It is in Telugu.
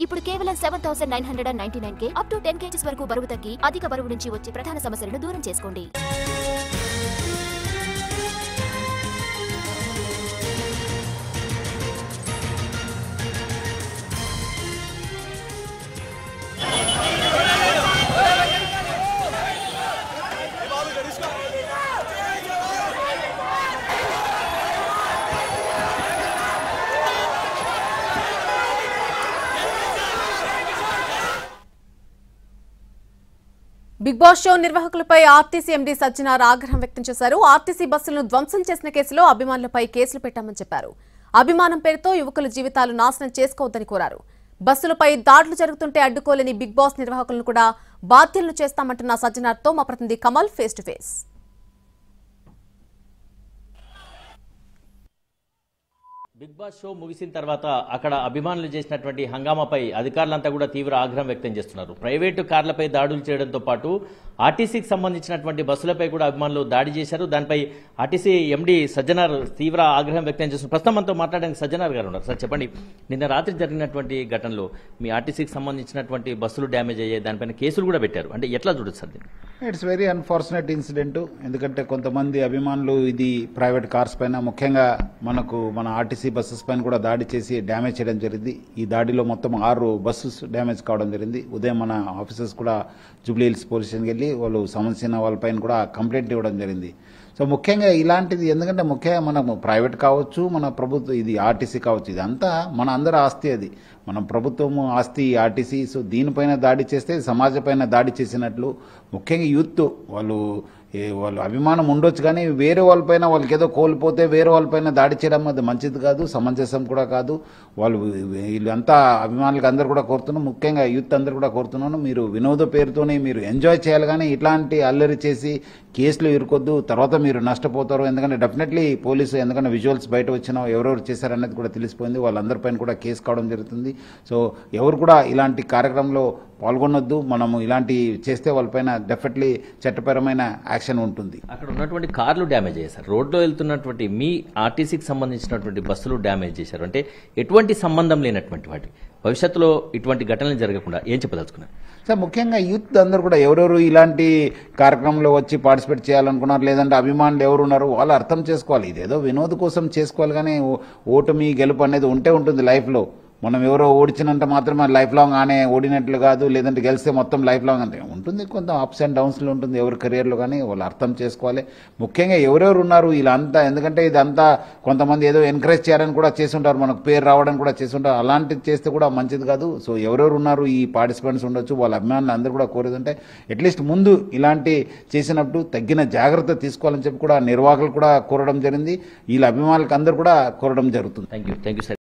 ఇప్పుడు కేవలం seven thousand nine hundred and ninety nine కే అప్ టు టెన్ కేజీస్ వరకు బరువు తగ్గి అధిక బరువు నుంచి వచ్చే ప్రధాన సమస్యలను దూరం చేసుకోండి బిగ్ బాస్ షో నిర్వాహకులపై ఆర్టీసీ ఎండీ సజ్జనార్ ఆగ్రహం వ్యక్తం చేశారు ఆర్టీసీ బస్సులను ధ్వంసం చేసిన కేసులో అభిమానులపై కేసులు పెట్టామని చెప్పారు అభిమానం పేరుతో యువకుల జీవితాలు నాశనం చేసుకోవద్దని కోరారు బస్సులపై దాడులు జరుగుతుంటే అడ్డుకోలేని బిగ్ బాస్ నిర్వాహకులను కూడా బాధ్యులను చేస్తామంటున్న సజ్జనార్తో మా ప్రతినిధి Kamal face to face Bigg Boss show ముగిసిన తర్వాత అక్కడ అభిమానులు చేసినటువంటి హంగామాపై అధికారులంతా కూడా తీవ్ర ఆగ్రహం వ్యక్తం చేస్తున్నారు ప్రైవేటు కార్లపై దాడులు చేయడంతో పాటు ఆర్టీసీకి సంబంధించినటువంటి బస్సులపై కూడా అభిమానులు దాడి చేశారు దానిపై ఆర్టీసీ ఎండీ సజ్జనార్ తీవ్ర ఆగ్రహం వ్యక్తం చేస్తున్నారు ప్రస్తుతం మనతో మాట్లాడడానికి సజ్జనార్ గారు ఉన్నారు సార్ చెప్పండి నిన్న రాత్రి జరిగినటువంటి ఘటనలో మీ ఆర్టీసీకి సంబంధించినటువంటి బస్సులు డ్యామేజ్ అయ్యాయి దానిపైన కేసులు కూడా పెట్టారు అంటే ఎట్లా చూడొచ్చు సార్ దీన్ని? ఇట్స్ వెరీ అన్ఫార్చునేట్ ఇన్సిడెంట్ ఎందుకంటే కొంతమంది అభిమానులు ఇది ప్రైవేట్ కార్స్ పైన ముఖ్యంగా మనకు మన ఆర్టీసీ బస్సెస్ పైన కూడా దాడి చేసి డ్యామేజ్ చేయడం జరిగింది ఈ దాడిలో మొత్తం ఆరు బస్సెస్ డ్యామేజ్ కావడం జరిగింది ఉదయం మన ఆఫీసర్స్ కూడా జూబ్లీ హిల్స్ పోలీస్ స్టేషన్కి వెళ్ళి వాళ్ళు సమస్య వాళ్ళపైన కూడా కంప్లైంట్ ఇవ్వడం జరిగింది సో ముఖ్యంగా ఇలాంటిది ఎందుకంటే ముఖ్యంగా మనము ప్రైవేట్ కావచ్చు మన ప్రభుత్వం ఇది ఆర్టీసీ కావచ్చు ఇది అంతా మన అందరి ఆస్తి అది మన ప్రభుత్వము ఆస్తి ఆర్టీసీ సో దీనిపైన దాడి చేస్తే సమాజం పైన దాడి చేసినట్లు ముఖ్యంగా యూత్ వాళ్ళు ఏ వాళ్ళు అభిమానం ఉండొచ్చు కానీ వేరే వాళ్ళపైన వాళ్ళకి ఏదో కోల్పోతే వేరే వాళ్ళపైన దాడి చేయడం అది మంచిది కాదు సమంజసం కూడా కాదు వాళ్ళు వీళ్ళంతా అభిమానులకు అందరు కూడా కోరుతున్నాను ముఖ్యంగా యూత్ అందరు కూడా కోరుతున్నాను మీరు వినోద పేరుతోనే మీరు ఎంజాయ్ చేయాలి కానీ ఇట్లాంటి అల్లరి చేసి కేసులు ఇరుకొద్దు తర్వాత మీరు నష్టపోతారు ఎందుకంటే డెఫినెట్లీ పోలీసు ఎందుకంటే విజువల్స్ బయట వచ్చినా ఎవరెవరు చేశారనేది కూడా తెలిసిపోయింది వాళ్ళందరిపైన కూడా కేసు కావడం జరుగుతుంది సో ఎవరు కూడా ఇలాంటి కార్యక్రమంలో పాల్గొనొద్దు మనము ఇలాంటి చేస్తే వాళ్ళపైన డెఫినెట్లీ చట్టపరమైన యాక్షన్ ఉంటుంది అక్కడ ఉన్నటువంటి కార్లు డ్యామేజ్ అయ్యాయి సార్ రోడ్లో వెళ్తున్నటువంటి మీ ఆర్టీసీకి సంబంధించినటువంటి బస్సులు డ్యామేజ్ చేశారు అంటే ఎటువంటి సంబంధం లేనటువంటి వాటి భవిష్యత్తులో ఇటువంటి ఘటనలు జరగకుండా ఏం చెప్పదలుచుకున్నారు సార్ ముఖ్యంగా యూత్ అందరూ కూడా ఎవరెవరు ఇలాంటి కార్యక్రమంలో వచ్చి పార్టిసిపేట్ చేయాలనుకున్నారు లేదంటే అభిమానులు ఎవరు ఉన్నారు వాళ్ళు అర్థం చేసుకోవాలి ఇదేదో వినోద్ కోసం చేసుకోవాలి కానీ ఓ- ఓటమి గెలుపు అనేది ఉంటే ఉంటుంది లైఫ్లో మనం ఎవరో ఓడిచినంత మాత్రమే లైఫ్ లాంగ్ ఆనే ఓడినట్లు కాదు లేదంటే గెలిస్తే మొత్తం లైఫ్ లాంగ్ అంటే ఉంటుంది కొంత అప్స్ అండ్ డౌన్స్లో ఉంటుంది ఎవరి కెరియర్లో కానీ వాళ్ళు అర్థం చేసుకోవాలి ముఖ్యంగా ఎవరెవరు ఉన్నారు వీళ్ళంతా ఎందుకంటే ఇదంతా కొంతమంది ఏదో ఎంకరేజ్ చేయాలని కూడా చేస్తుంటారు మనకు పేరు రావడం కూడా చేస్తుంటారు అలాంటిది చేస్తే కూడా మంచిది కాదు సో ఎవరెవరు ఉన్నారు ఈ పార్టిసిపెంట్స్ ఉండొచ్చు వాళ్ళ అభిమానులు అందరూ కూడా కోరేదంటే అట్లీస్ట్ ముందు ఇలాంటి చేసినప్పుడు తగ్గిన జాగ్రత్త తీసుకోవాలని చెప్పి కూడా నిర్వాహకులు కూడా కోరడం జరిగింది వీళ్ళ అభిమానులకు అందరూ కూడా కోరడం జరుగుతుంది thank you thank you sir